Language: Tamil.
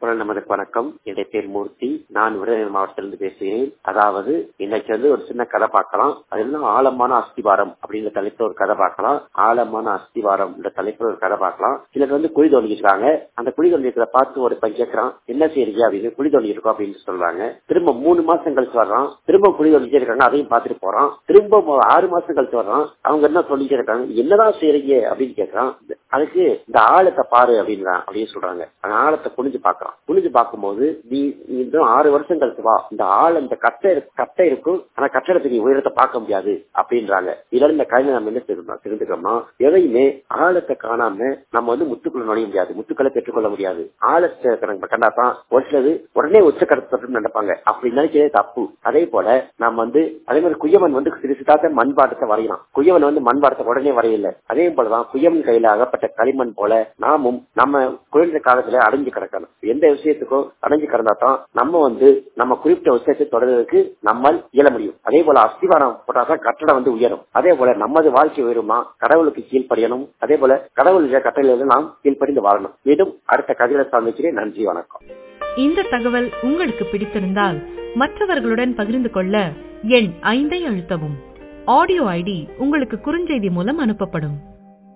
குரல் நமதுக்கு வணக்கம் என்னுடைய பேர் மூர்த்தி நான் விருதுநகர் மாவட்டத்திலிருந்து பேசுகிறேன் அதாவது இன்னைக்கு வந்து ஒரு சின்ன கதை பார்க்கலாம் அது என்ன ஆழமான அஸ்திவாரம் அப்படிங்கிற தலைப்புல ஒரு கதை பார்க்கலாம் ஆழமான அஸ்திவாரம் என்ற தலைப்புல ஒரு கதை பார்க்கலாம் சிலர் வந்து குழி தோண்டிக்கிறாங்க அந்த குழி தோண்டிக்கிறத பார்த்து ஒரு பையன் கேட்கறான் என்ன செய்றீங்க அப்படின்னு குழி தோண்டி இருக்கோம் அப்படின்னு சொல்றாங்க திரும்ப மூணு மாசம் கழிச்சு வர்றான் திரும்ப குழி தோண்டிட்டே இருக்காங்க அதையும் பார்த்துட்டு போறான் திரும்ப மு- ஆறு மாசம் கழிச்சு வர்றான் அவங்க என்ன சொல்லிட்டே இருக்காங்க என்னதான் செய்றீங்க அப்படின்னு கேட்கறான் அதுக்கு இந்த ஆழத்தை பாரு அப்படின்றான் அப்படின்னு சொல்றாங்க அந்த ஆழத்தை குனிஞ்சு பாக்குறான் குனிஞ்சு பார்க்கும்போது நீ நீ இன்னும் ஆறு வருஷம் கழிச்சு வா இந்த ஆள் இந்த கட்டை இருக்கு- கட்டை இருக்கும் ஆனா கட்டடத்துக்கு நீ உயரத்தை பார்க்க முடியாது அப்படின்றாங்க இதுல இந்த கலைஞர் நம்ம என்ன தெரிஞ்சுக்கணும் தெரிஞ்சுக்கணும்னா எதையுமே ஆழத்தை காணாம நம்ம வந்து முத்துக்குள்ள நுழைய முடியாது முத்துக்களை பெற்றுக்கொள்ள முடியாது ஆழத்தை நம்ம கண்டாதான் ஒரு சிலது உடனே உச்சக்கடத்து நடப்பாங்க அப்படி நினைக்கிறதே தப்பு அதே போல நம்ம வந்து அதே மாதிரி குயவன் வந்து சிறு சிதாத்த மண்பாட்டத்தை வரையலாம் குயவன் வந்து மண்பாட்டத்தை உடனே வரையல அதே போலதான் குயவன் கையில அகப்பட்ட களிமண் போல நாமும் நம்ம குழந்தை காலத்துல அடைஞ்சு கிடக்கணும் எந்த விஷயத்துக்கும் அடைஞ்சு கிடந்தா தான் நம்ம வந்து நம்ம குறிப்பிட்ட விஷயத்தை தொடர்றதுக்கு நம்மால் இயல முடியும் அதே போல அஸ்திவாரம் போட்டாதான் கட்டடம் வந்து உயரும் அதே போல நமது வாழ்க்கை உயருமா கடவுளுக்கு கீழ்ப்படியணும் அதே போல கடவுள் கட்டளையில நாம் கீழ்ப்படிந்து வாழணும் மீண்டும் அடுத்த கதையில சந்திக்கிறேன் நன்றி வணக்கம் இந்த தகவல் உங்களுக்கு பிடித்திருந்தால் மற்றவர்களுடன் பகிர்ந்து கொள்ள எண் ஐந்தை அழுத்தவும் ஆடியோ ஐடி உங்களுக்கு குறுஞ்செய்தி மூலம் அனுப்பப்படும்